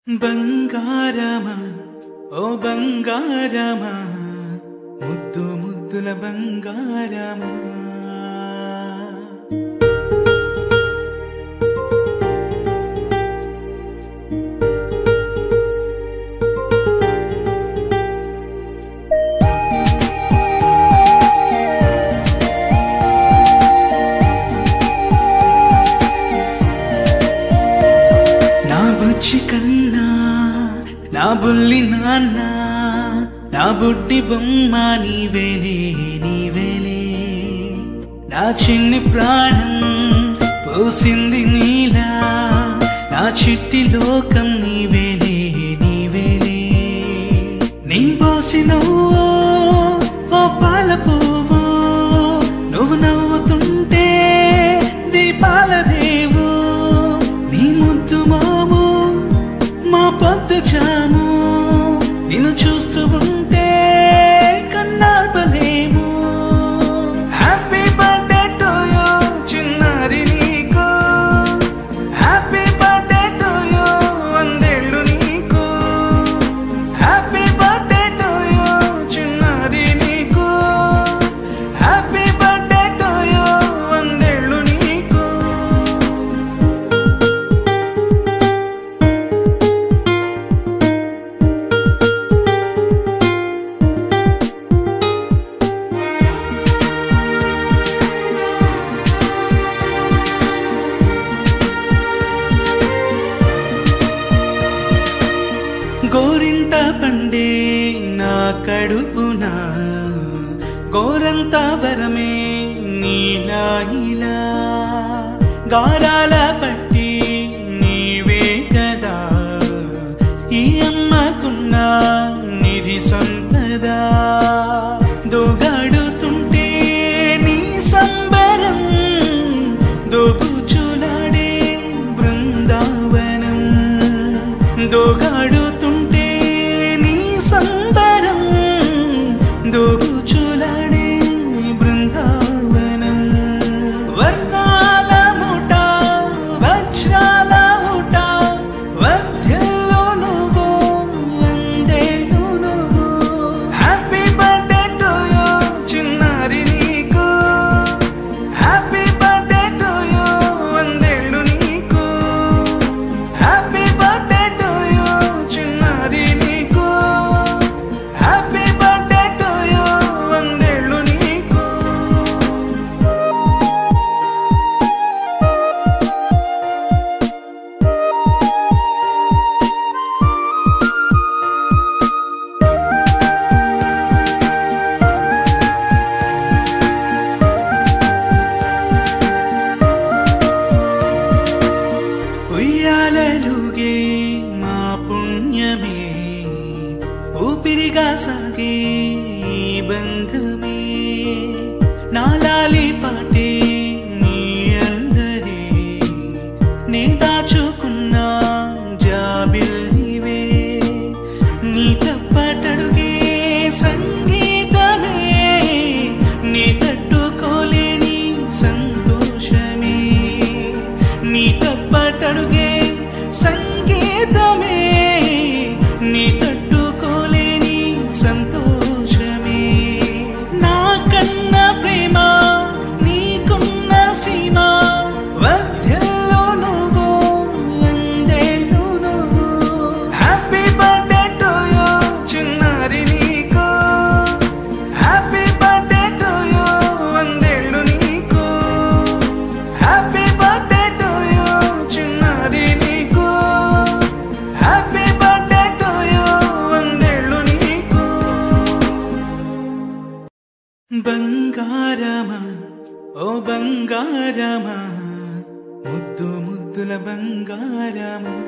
బంగారమా ఓ బంగారమా ముద్దు ముద్దుల బంగారమా నా బుజ్జి కన్నా నా బుల్లి నాన్న నా బుడ్డి బొమ్మ నీవేలే నీవేలే నా చిన్ని ప్రాణం పోసింది నీలా నా చిట్టి లోకం నీవేలే నీవేలే నీ పోసినవో ఓ పాల పువ్వు నువ్వు నవ్వుతుంటే దీపాల రేవు నీ ముద్దు మాము మా పొద్దు జాము నిన్ను చూస్తూ ఉంటే కన్నార్పలేము హ్యాపీ బర్త్డే టు యూ చిన్నారి నీకు హ్యాపీ బర్త్డే టు యూ వందేళ్ళు నీకు హ్యాపీ బర్త్డే టు యూ చిన్నారి నీకు హ్యాపీ బర్త్డే టు యూ వందేళ్ళు నీకు గోరింట పండే నా కడుపున గోరంత వరమే నీలా ఇలా గారాల పట్టి నీవే కదా ఈ అమ్మకున్న నిధి సంపద దోగాడుతుంటే నీ సంబరం దోబుచులాడే బృందావనం దోగాడుతుంటే నీ సంబరం దోబుచులాడే బృందావనం వర్ణాల ముఠ వజ్రాల ముఠ వర్ధ్యలో నువ్వు వందేళ్ళు నువ్వు హ్యాపీ బర్త్డే టు యూ చిన్నారి నీకు హ్యాపీ బర్త్డే టు యూ వందేళ్ళు నీకు హ్యాపీ బర్త్డే టు యూ చిన్నారి నీకు హ్యాపీ బర్త్డే టు యూ వందేళ్ళు నీకు ఉయ్యాలలుగే మా పుణ్యమే ఊపిరిగా సాగే ఈ బంధమే నాలాలి పాటే నీ అల్లరే నే దాచుకున్న జాబిల్లివే నీ తప్పటడుగే సంగీతమే నీ తట్టుకోలేని సంతోషమే నీ తప్పటడుగే సంగీతమే నీ తట్టుకోలేని సంతోషమే నా కన్న ప్రేమ నీకున్న సీమ వర్ధ్యలో నువ్వు వందేళ్ళు నువ్వు హ్యాపీ బర్త్డే టు యూ చిన్నారి నీకు హ్యాపీ బర్త్డే టు యూ వందేళ్ళు నీకు హ్యాపీ బర్త్డే టు యూ చిన్నారి నీకు హ్యాపీ బర్త్డే టు యూ వందేళ్ళు నీకు బంగారమా ఓ బంగారమా ముద్దు ముద్దుల బంగారమా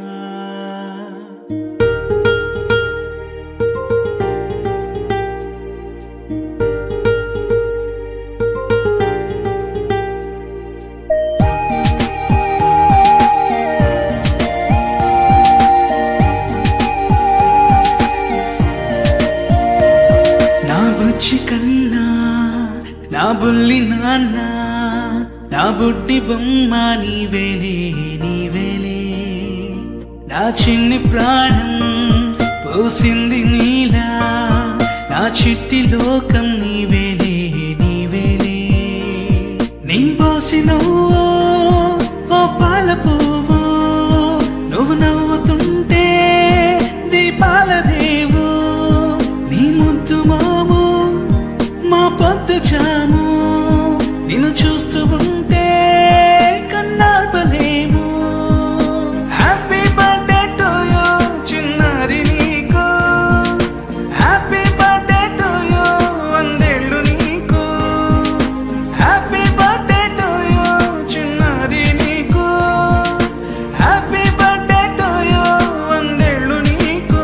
నా బుజ్జి కన్నా నా బుల్లి నాన్న నా బుడ్డి బొమ్మ నీవేలే నీవేలే నా చిన్ని ప్రాణం పోసింది నీలా నా చిట్టి లోకం నీవేలే నీవేలే నీ పోసినవో ఓ పాల పువ్వు నువ్వు నవ్వుతుంటే దీపాల రేవు నీ ముద్దు మాము మా పొద్దు జాము నిన్ను చూస్తూ ఉంటే కన్నార్పలేము హ్యాపీ బర్త్డే టు యూ చిన్నారి నీకు హ్యాపీ బర్త్డే టు యూ వందేళ్ళు నీకు హ్యాపీ బర్త్డే టు యూ చిన్నారి నీకు హ్యాపీ బర్త్డే టు యూ వందేళ్ళు నీకు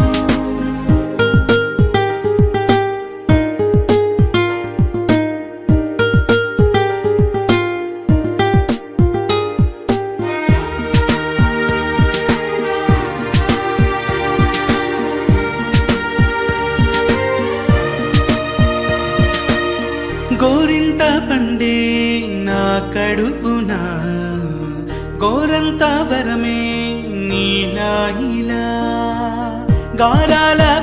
గోరింట పండే నా కడుపున గోరంత వరమే నీలా ఇలా గారాల